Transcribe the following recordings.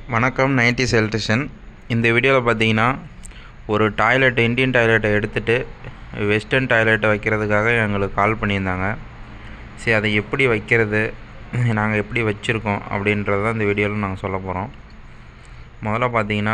வணக்கம் nineties electrician இந்த வீடியோவில் பார்த்தீங்கன்னா ஒரு டாய்லெட் இந்தியன் டாய்லெட்டை எடுத்துகிட்டு வெஸ்டர்ன் டாய்லெட்டை வைக்கிறதுக்காக எங்களுக்கு கால் பண்ணியிருந்தாங்க சரி அதை எப்படி வைக்கிறது நாங்கள் எப்படி வச்சுருக்கோம் அப்படின்றது தான் இந்த வீடியோவில் நாங்கள் சொல்ல போகிறோம் முதல்ல பார்த்தீங்கன்னா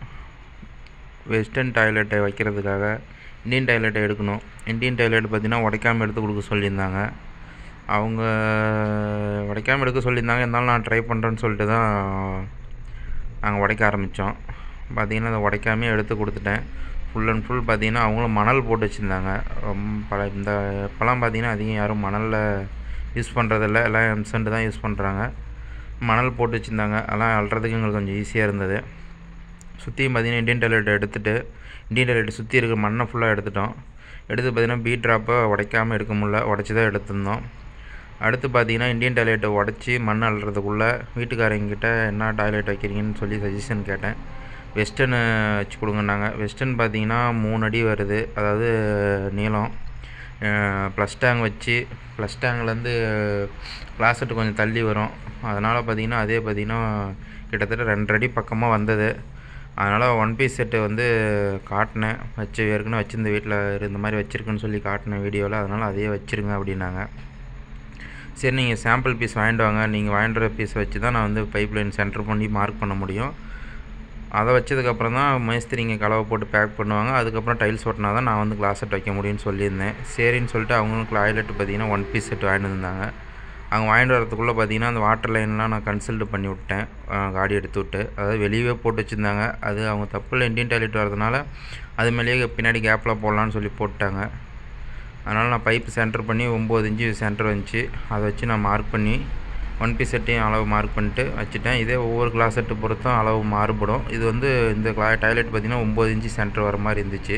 வெஸ்டர்ன் டாய்லெட்டை வைக்கிறதுக்காக இந்தியன் டாய்லெட்டை எடுக்கணும் இந்தியன் டாய்லெட் பார்த்தீங்கன்னா உடைக்காமல் எடுத்து கொடுக்க சொல்லியிருந்தாங்க அவங்க உடைக்காமல் எடுக்க சொல்லியிருந்தாங்க இருந்தாலும் நான் ட்ரை பண்ணுறேன்னு சொல்லிட்டு தான் நாங்கள் உடைக்க ஆரம்பித்தோம் பார்த்தீங்கன்னா அதை உடைக்காமே எடுத்து கொடுத்துட்டேன் ஃபுல் அண்ட் ஃபுல் பார்த்தீங்கன்னா அவங்களும் மணல் போட்டு வச்சுருந்தாங்க ரொம்ப பல இந்த இப்போலாம் பார்த்தீங்கன்னா அதிகம் யாரும் மணலில் யூஸ் பண்ணுறதில்ல எல்லாம் எம்சண்ட் தான் யூஸ் பண்ணுறாங்க மணல் போட்டு வச்சுருந்தாங்க அதெல்லாம் அள்ளுறதுக்கு எங்களுக்கு கொஞ்சம் ஈஸியாக இருந்தது சுற்றியும் பார்த்தீங்கன்னா இந்தியன் டாய்லெட் எடுத்துகிட்டு இந்தியன் டாய்லெட் சுற்றி இருக்கிற மண்ணை ஃபுல்லாக எடுத்துட்டோம் எடுத்து பார்த்தீங்கன்னா பீட் ட்ராப்பை உடைக்காமல் எடுக்க முடியல உடச்சி தான் எடுத்திருந்தோம் அடுத்து பார்த்தீங்கன்னா இந்தியன் டாய்லெட்டை உடச்சி மண் அள்ளுறதுக்குள்ளே வீட்டுக்காரங்கிட்ட என்ன டாய்லெட் வைக்கிறீங்கன்னு சொல்லி சஜஷன் கேட்டேன் வெஸ்டர்னு வச்சு கொடுங்கன்னாங்க வெஸ்டர்ன் பார்த்தீங்கன்னா மூணு அடி வருது அதாவது நீளம் ப்ளஸ் டேங் வச்சு ப்ளஸ் டேங்க்லேருந்து கிளாஸெட்டு கொஞ்சம் தள்ளி வரும் அதனால் பார்த்தீங்கன்னா அதே பார்த்தீங்கன்னா கிட்டத்தட்ட ரெண்டரை அடி பக்கமாக வந்தது அதனால் ஒன் பீஸ் செட்டு வந்து காட்டினேன் வச்சு ஏற்கனவே வச்சுருந்த வீட்டில் இந்த மாதிரி வச்சுருக்குன்னு சொல்லி காட்டினேன் வீடியோவில் அதனால் அதையே வச்சுருங்க அப்படின்னாங்க சரி நீங்கள் சாம்பிள் பீஸ் வாங்கிட்டு வாங்க நீங்கள் வாங்கிட்டு வர பீஸ் வச்சு தான் நான் வந்து பைப் லைன் சென்டர் பண்ணி மார்க் பண்ண முடியும் அதை வச்சதுக்கப்புறம் தான் மேஸ்திரிங்க கலவை போட்டு பேக் பண்ணுவாங்க அதுக்கப்புறம் டைல்ஸ் ஒட்டினா தான் நான் வந்து கிளாஸ் செட் வைக்க முடியும்னு சொல்லியிருந்தேன் சரின்னு சொல்லிட்டு அவங்களும் டாய்லெட் பார்த்தீங்கன்னா ஒன் பீஸ் செட் வாங்கிட்டு வந்தாங்க அவங்க வாங்கிட்டு வரதுக்குள்ளே பார்த்தீங்கன்னா அந்த வாட்டர் லைன்லாம் நான் கன்சல்ட் பண்ணி விட்டேன் காடி எடுத்து விட்டு அதாவது வெளியவே போட்டு வச்சுருந்தாங்க அது அவங்க தப்பில் இந்தியன் டாய்லெட் வரதுனால அது மேலேயே பின்னாடி கேப்பில் போடலான்னு சொல்லி போட்டாங்க அதனால் நான் பைப்பு சென்டர் பண்ணி ஒம்பது இன்ச்சு சென்டர் வந்துச்சு அதை வச்சு நான் மார்க் பண்ணி ஒன் பீஸ் செட்டையும் அளவு மார்க் பண்ணிட்டு வச்சுட்டேன் இதே ஒவ்வொரு கிளாஸ் செட்டு பொறுத்தும் அளவு மாறுபடும் இது வந்து இந்த கிளா டாய்லெட் பார்த்திங்கன்னா ஒம்பது இன்ச்சு சென்டர் வர மாதிரி இருந்துச்சு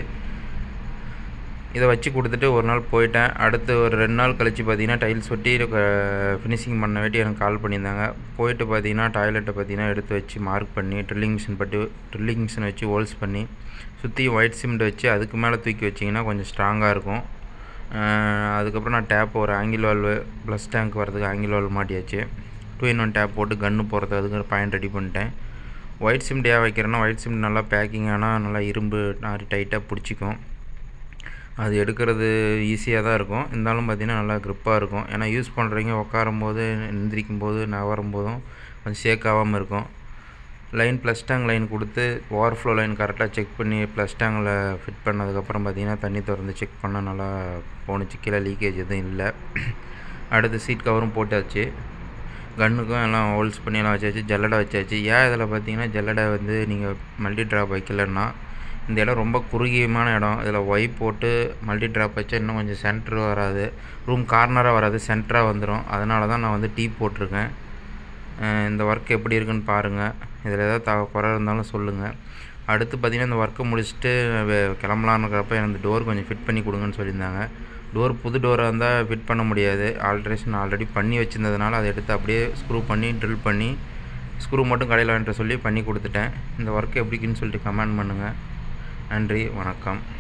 இதை வச்சு கொடுத்துட்டு ஒரு நாள் போயிட்டேன் அடுத்து ஒரு ரெண்டு நாள் கழித்து பார்த்தீங்கன்னா டைல்ஸ் ஒட்டி ஃபினிஷிங் பண்ண வேட்டி எனக்கு கால் பண்ணியிருந்தாங்க போயிட்டு பார்த்தீங்கன்னா டாய்லெட்டை பார்த்தீங்கன்னா எடுத்து வச்சு மார்க் பண்ணி ட்ரில்லிங் மிஷின் பட்டு ட்ரில்லிங் மிஷின் வச்சு ஹோல்ஸ் பண்ணி சுற்றி ஒயிட் சிமெண்ட் வச்சு அதுக்கு மேலே தூக்கி வச்சிங்கன்னா கொஞ்சம் ஸ்ட்ராங்காக இருக்கும் அதுக்கப்புறம் நான் டேப் ஒரு ஆங்கிள் வால்வு ப்ளஸ் டேங்க் வரதுக்கு ஆங்கிள் வால்வு மாட்டியாச்சு டூ இன் ஒன் டேப் போட்டு கன்று போகிறது அதுக்கு பாயிண்ட் ரெடி பண்ணிட்டேன் ஒயிட் சிமெண்ட் ஏன் வைக்கிறேன்னா ஒயிட் சிமெண்ட் நல்லா பேக்கிங் ஆனால் நல்லா இரும்பு நாரி டைட்டாக பிடிச்சிக்கும் அது எடுக்கிறது ஈஸியாக தான் இருக்கும் இருந்தாலும் பார்த்திங்கன்னா நல்லா க்ரிப்பாக இருக்கும் ஏன்னா யூஸ் பண்ணுறீங்க உட்காரும் போது எந்திரிக்கும் போது நவரும் போதும் கொஞ்சம் ஷேக் ஆகாமல் இருக்கும் லைன் ப்ளஸ் டேங்க் லைன் கொடுத்து ஓவர்ஃப்ளோ லைன் கரெக்டாக செக் பண்ணி ப்ளஸ் டேங்கில் ஃபிட் பண்ணதுக்கப்புறம் பார்த்திங்கன்னா தண்ணி திறந்து செக் பண்ணால் நல்லா போணுச்சு கீழே லீக்கேஜ் எதுவும் இல்லை அடுத்து சீட் கவரும் போட்டாச்சு கன்னுக்கும் எல்லாம் ஹோல்ஸ் பண்ணி எல்லாம் வச்சாச்சு ஜல்லடை வச்சாச்சு ஏன் இதில் பார்த்தீங்கன்னா ஜல்லடை வந்து நீங்கள் மல்டி ட்ராப் வைக்கலன்னா இந்த இடம் ரொம்ப குறுகியமான இடம் இதில் ஒய் போட்டு மல்டி ட்ராப் வச்சா இன்னும் கொஞ்சம் சென்டர் வராது ரூம் கார்னராக வராது சென்டராக வந்துடும் அதனால தான் நான் வந்து டீ போட்டிருக்கேன் இந்த ஒர்க் எப்படி இருக்குன்னு பாருங்கள் இதில் ஏதாவது த குறை இருந்தாலும் சொல்லுங்கள் அடுத்து பார்த்திங்கன்னா இந்த ஒர்க்கை முடிச்சுட்டு கிளம்பலான்னு இருக்கிறப்ப எனக்கு டோர் கொஞ்சம் ஃபிட் பண்ணி கொடுங்கன்னு சொல்லியிருந்தாங்க டோர் புது டோராக இருந்தால் ஃபிட் பண்ண முடியாது ஆல்ட்ரேஷன் ஆல்ரெடி பண்ணி வச்சுருந்ததுனால அதை எடுத்து அப்படியே ஸ்க்ரூ பண்ணி ட்ரில் பண்ணி ஸ்க்ரூ மட்டும் கடையில் வாங்கிட்டு சொல்லி பண்ணி கொடுத்துட்டேன் இந்த ஒர்க் எப்படிக்குன்னு சொல்லிட்டு கமெண்ட் பண்ணுங்கள் நன்றி வணக்கம்